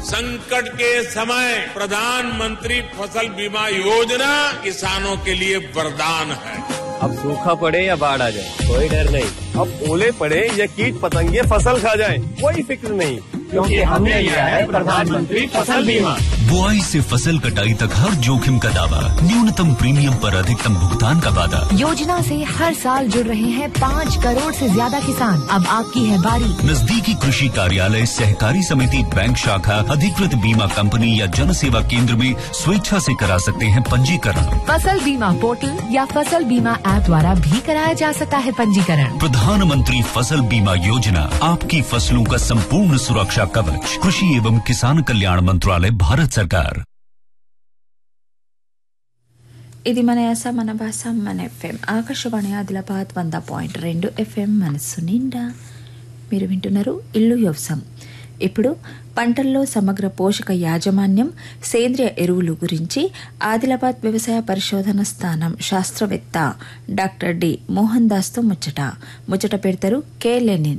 संकट के समय प्रधानमंत्री फसल बीमा योजना किसानों के लिए वरदान है अब सूखा पड़े या बाढ़ आ जाए कोई डर नहीं अब ओले पड़े या कीट पतंगे फसल खा जाए कोई फिक्र नहीं क्योंकि हमने लिया है प्रधानमंत्री फसल बीमा बुआई से फसल कटाई तक हर जोखिम का दावा न्यूनतम प्रीमियम पर अधिकतम भुगतान का वादा योजना से हर साल जुड़ रहे हैं पाँच करोड़ से ज्यादा किसान अब आपकी है बारी नजदीकी कृषि कार्यालय सहकारी समिति बैंक शाखा अधिकृत बीमा कंपनी या जन सेवा केंद्र में स्वेच्छा से करा सकते हैं पंजीकरण फसल बीमा पोर्टल या फसल बीमा ऐप द्वारा भी कराया जा सकता है पंजीकरण प्रधानमंत्री फसल बीमा योजना आपकी फसलों का संपूर्ण सुरक्षा कवच कृषि एवं किसान कल्याण मंत्रालय भारत सरकार ఇది మన యాస మన భాష మన ఎఫ్ఎం ఆకాశవాణి ఆదిలాబాద్ వంద పాయింట్ రెండు ఎఫ్ఎం మనస్సు నిండా మీరు వింటున్నారు ఇల్లు వ్యవసాయం ఇప్పుడు పంటల్లో సమగ్ర పోషక యాజమాన్యం సేంద్రియ ఎరువులు గురించి ఆదిలాబాద్ వ్యవసాయ పరిశోధన స్థానం శాస్త్రవేత్త డాక్టర్ డి మోహన్ దాస్తో ముచ్చట ముచ్చట పెడతారు కె లెనిన్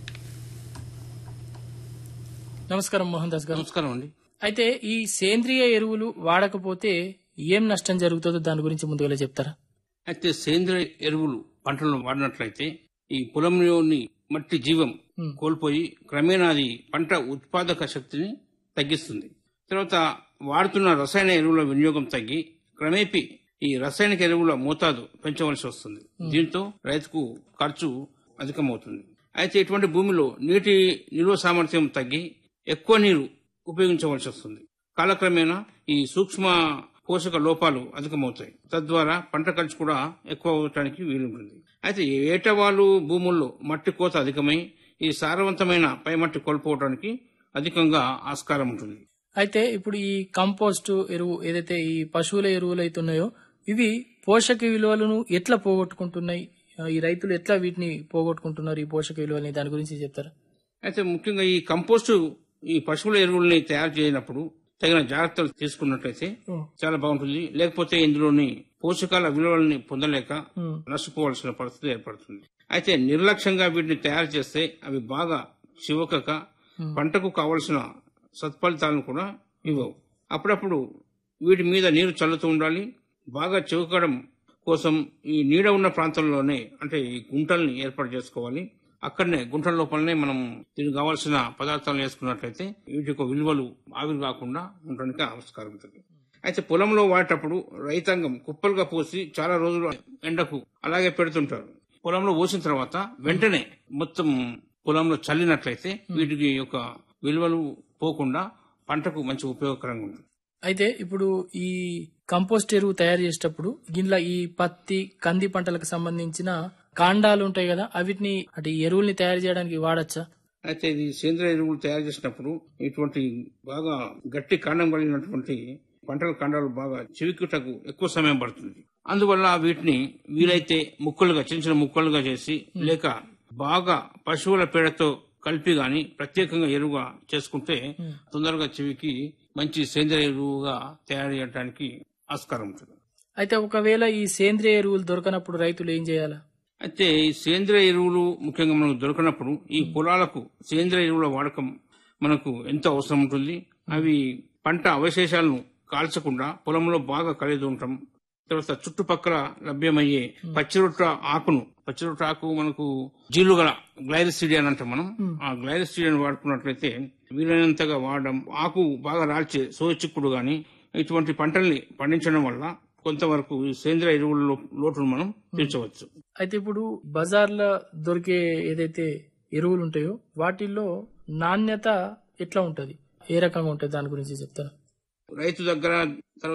నమస్కారం మోహన్ దాస్ గారు నమస్కారం అండి అయితే ఈ సేంద్రియ ఎరువులు వాడకపోతే ఏం నష్టం జరుగుతుందో దాని గురించి ముందుగా చెప్తారా అయితే సేంద్రియ ఎరువులు పంటలను వాడినట్లయితే ఈ పొలంలోని మట్టి జీవం కోల్పోయి క్రమేణా అది పంట ఉత్పాదక శక్తిని తగ్గిస్తుంది తర్వాత వాడుతున్న రసాయన ఎరువుల వినియోగం తగ్గి క్రమేపీ ఈ రసాయనిక ఎరువుల మోతాదు పెంచవలసి వస్తుంది దీంతో రైతుకు ఖర్చు అధికమవుతుంది అయితే ఇటువంటి భూమిలో నీటి నిల్వ సామర్థ్యం తగ్గి ఎక్కువ నీరు ఉపయోగించవలసి వస్తుంది కాలక్రమేణా ఈ సూక్ష్మ పోషక లోపాలు అధికమవుతాయి తద్వారా పంట ఖర్చు కూడా ఎక్కువ అవటానికి వీలుంటుంది అయితే ఏటవాలు భూముల్లో మట్టి కోత అధికమై ఈ సారవంతమైన పై మట్టి కోల్పోవడానికి అధికంగా ఆస్కారం ఉంటుంది అయితే ఇప్పుడు ఈ కంపోస్ట్ ఎరువు ఏదైతే ఈ పశువుల ఎరువులు అయితే ఉన్నాయో ఇవి పోషక విలువలను ఎట్లా పోగొట్టుకుంటున్నాయి ఆ, ఈ రైతులు ఎట్లా వీటిని పోగొట్టుకుంటున్నారు ఈ పోషక విలువల్ని దాని గురించి చెప్తారా అయితే ముఖ్యంగా ఈ కంపోస్టు ఈ పశువుల ఎరువుల్ని తయారు చేయనప్పుడు తగిన జాగ్రత్తలు తీసుకున్నట్లయితే చాలా బాగుంటుంది లేకపోతే ఇందులోని పోషకాల విలువల్ని పొందలేక నష్టపోవాల్సిన పరిస్థితి ఏర్పడుతుంది అయితే నిర్లక్ష్యంగా వీటిని తయారు చేస్తే అవి బాగా చివకక పంటకు కావలసిన సత్ఫలితాలను కూడా ఇవ్వవు అప్పుడప్పుడు వీటి మీద నీరు చల్లుతూ ఉండాలి బాగా చివకడం కోసం ఈ నీడ ఉన్న ప్రాంతంలోనే అంటే ఈ గుంటల్ని ఏర్పాటు చేసుకోవాలి అక్కడనే గుంటల లోపలనే మనం దీనికి కావాల్సిన పదార్థాలు వేసుకున్నట్లయితే వీటి యొక్క విలువలు ఆవిరి కాకుండా ఉండడానికి ఆస్కారం ఉంటుంది అయితే పొలంలో వాడేటప్పుడు రైతాంగం కుప్పలుగా పోసి చాలా రోజులు ఎండకు అలాగే పెడుతుంటారు పొలంలో పోసిన తర్వాత వెంటనే మొత్తం పొలంలో చల్లినట్లయితే వీటికి యొక్క విలువలు పోకుండా పంటకు మంచి ఉపయోగకరంగా ఉంటుంది అయితే ఇప్పుడు ఈ కంపోస్ట్ ఎరువు తయారు చేసేటప్పుడు దీనిలో ఈ పత్తి కంది పంటలకు సంబంధించిన కాండాలు ఉంటాయి కదా అవిటిని అంటే ఈ ఎరువుల్ని తయారు చేయడానికి వాడచ్చా అయితే ఇది సేంద్రియ ఎరువులు తయారు చేసినప్పుడు ఇటువంటి బాగా గట్టి కాండం కలిగినటువంటి పంటల కాండాలు బాగా చివికుటకు ఎక్కువ సమయం పడుతుంది అందువల్ల వీటిని వీలైతే ముక్కలుగా చిన్న చిన్న ముక్కలుగా చేసి లేక బాగా పశువుల పేడతో కలిపి గాని ప్రత్యేకంగా ఎరువుగా చేసుకుంటే తొందరగా చెవికి మంచి సేంద్రియ ఎరువుగా తయారు చేయడానికి ఆస్కారం ఉంటుంది అయితే ఒకవేళ ఈ సేంద్రియ ఎరువులు దొరకనప్పుడు రైతులు ఏం చేయాలా అయితే ఈ సేంద్రియ ఎరువులు ముఖ్యంగా మనకు దొరకనప్పుడు ఈ పొలాలకు సేంద్రియ ఎరువుల వాడకం మనకు ఎంతో అవసరం ఉంటుంది అవి పంట అవశేషాలను కాల్చకుండా పొలంలో బాగా కలిగి ఉంటాం తర్వాత చుట్టుపక్కల లభ్యమయ్యే పచ్చిరొట్ట ఆకును పచ్చిరొట్ట ఆకు మనకు జీలుగల గ్లైరసిడియన్ అంటే మనం ఆ గ్లైరసిడియన్ వాడుకున్నట్లయితే వీలైనంతగా వాడడం ఆకు బాగా రాల్చే సోచిక్కుడు గాని ఇటువంటి పంటల్ని పండించడం వల్ల కొంతవరకు ఈ సేంద్రియ ఎరువుల లో- లోటును మనం తీర్చవచ్చు అయితే ఇప్పుడు బజార్లో దొరికే ఏదైతే ఎరువులు ఉంటాయో వాటిల్లో నాణ్యత ఎట్లా ఉంటది ఏ రకంగా ఉంటుంది దాని గురించి చెప్తారా రైతు దగ్గర తర్వాత